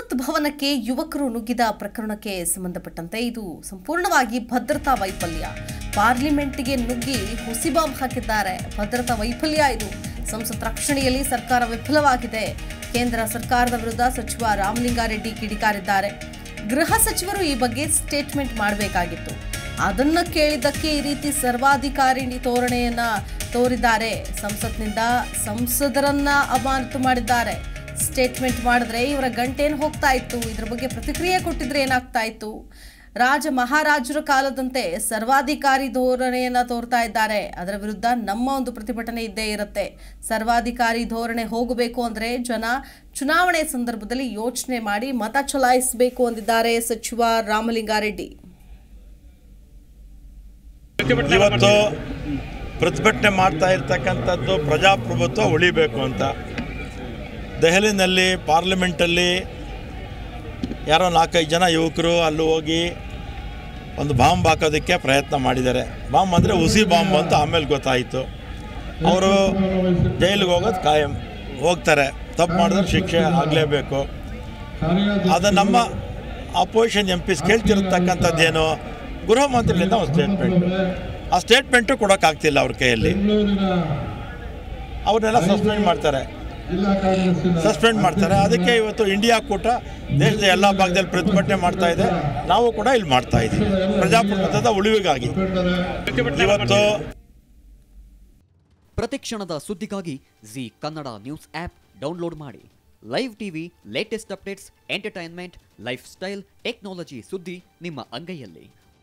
ಸಂಸತ್ ಭವನಕ್ಕೆ ಯುವಕರು ನುಗ್ಗಿದ ಪ್ರಕರಣಕ್ಕೆ ಸಂಬಂಧಪಟ್ಟಂತೆ ಇದು ಸಂಪೂರ್ಣವಾಗಿ ಭದ್ರತಾ ವೈಫಲ್ಯ ಪಾರ್ಲಿಮೆಂಟ್ಗೆ ನುಗ್ಗಿ ಹುಸಿ ಬಾಂಬ್ ಹಾಕಿದ್ದಾರೆ ಭದ್ರತಾ ವೈಫಲ್ಯ ಇದು ಸಂಸತ್ ರಕ್ಷಣೆಯಲ್ಲಿ ಸರ್ಕಾರ ವಿಫಲವಾಗಿದೆ ಕೇಂದ್ರ ಸರ್ಕಾರದ ವಿರುದ್ಧ ಸಚಿವ ರಾಮಲಿಂಗಾರೆಡ್ಡಿ ಕಿಡಿಕಾರಿದ್ದಾರೆ ಗೃಹ ಸಚಿವರು ಈ ಬಗ್ಗೆ ಸ್ಟೇಟ್ಮೆಂಟ್ ಮಾಡಬೇಕಾಗಿತ್ತು ಅದನ್ನ ಕೇಳಿದ್ದಕ್ಕೆ ಈ ರೀತಿ ಸರ್ವಾಧಿಕಾರಿ ಧೋರಣೆಯನ್ನ ತೋರಿದ್ದಾರೆ ಸಂಸತ್ನಿಂದ ಸಂಸದರನ್ನ ಅಮಾನತು ಮಾಡಿದ್ದಾರೆ ಸ್ಟೇಟ್ಮೆಂಟ್ ಮಾಡಿದ್ರೆ ಇವರ ಗಂಟೇನು ಹೋಗ್ತಾ ಇತ್ತು ಇದ್ರ ಬಗ್ಗೆ ಪ್ರತಿಕ್ರಿಯೆ ಕೊಟ್ಟಿದ್ರೆ ಏನಾಗ್ತಾ ಇತ್ತು ರಾಜ ಮಹಾರಾಜರ ಕಾಲದಂತೆ ಸರ್ವಾಧಿಕಾರಿ ಧೋರಣೆಯನ್ನ ತೋರ್ತಾ ಇದ್ದಾರೆ ಅದರ ವಿರುದ್ಧ ನಮ್ಮ ಒಂದು ಪ್ರತಿಭಟನೆ ಇದ್ದೇ ಇರುತ್ತೆ ಸರ್ವಾಧಿಕಾರಿ ಧೋರಣೆ ಹೋಗಬೇಕು ಅಂದ್ರೆ ಜನ ಚುನಾವಣೆ ಸಂದರ್ಭದಲ್ಲಿ ಯೋಚನೆ ಮಾಡಿ ಮತ ಚಲಾಯಿಸಬೇಕು ಅಂದಿದ್ದಾರೆ ಸಚಿವ ರಾಮಲಿಂಗಾರೆಡ್ಡಿ ಇವತ್ತು ಪ್ರತಿಭಟನೆ ಮಾಡ್ತಾ ಇರ್ತಕ್ಕಂಥದ್ದು ಪ್ರಜಾಪ್ರಭುತ್ವ ಉಳಿಬೇಕು ಅಂತ ದೆಹಲಿನಲ್ಲಿ ಪಾರ್ಲಿಮೆಂಟಲ್ಲಿ ಯಾರೋ ನಾಲ್ಕೈದು ಜನ ಯುವಕರು ಅಲ್ಲಿ ಹೋಗಿ ಒಂದು ಬಾಂಬ್ ಹಾಕೋದಕ್ಕೆ ಪ್ರಯತ್ನ ಮಾಡಿದ್ದಾರೆ ಬಾಂಬ್ ಅಂದರೆ ಹುಸಿ ಬಾಂಬ್ ಅಂತ ಆಮೇಲೆ ಗೊತ್ತಾಯಿತು ಅವರು ಜೈಲಿಗೆ ಹೋಗೋದು ಕಾಯಂ ಹೋಗ್ತಾರೆ ತಪ್ಪು ಮಾಡಿದ್ರೆ ಶಿಕ್ಷೆ ಆಗಲೇಬೇಕು ಅದು ನಮ್ಮ ಅಪೋಸಿಷನ್ ಎಂ ಪಿಸ್ ಕೇಳ್ತಿರತಕ್ಕಂಥದ್ದೇನು ಗೃಹ ಮಂತ್ರಿಗಳಿಂದ ಒಂದು ಸ್ಟೇಟ್ಮೆಂಟ್ ಆ ಸ್ಟೇಟ್ಮೆಂಟು ಕೊಡೋಕ್ಕಾಗ್ತಿಲ್ಲ ಅವ್ರ ಕೈಯಲ್ಲಿ ಅವ್ರನ್ನೆಲ್ಲ ಸಸ್ಪೆಂಡ್ ಮಾಡ್ತಾರೆ ಸಸ್ಪೆಂಡ್ ಮಾಡ್ತಾರೆ ಅದಕ್ಕೆ ಇವತ್ತು ಇಂಡಿಯಾ ಕೂಟ ದೇಶದ ಎಲ್ಲ ಭಾಗದಲ್ಲಿ ಪ್ರತಿಭಟನೆ ಮಾಡ್ತಾ ಇದೆ ನಾವು ಕೂಡ ಇಲ್ಲಿ ಮಾಡ್ತಾ ಇದ್ದೀವಿ ಪ್ರಜಾಪ್ರಭುತ್ವದ ಉಳಿವಿಗಾಗಿ ಇವತ್ತು ಪ್ರತಿಕ್ಷಣದ ಸುದ್ದಿಗಾಗಿ Zee Kannada news app download ಮಾಡಿ live TV latest updates entertainment lifestyle technology ಸುದ್ದಿ ನಿಮ್ಮ ಅಂಗೈಯಲ್ಲಿ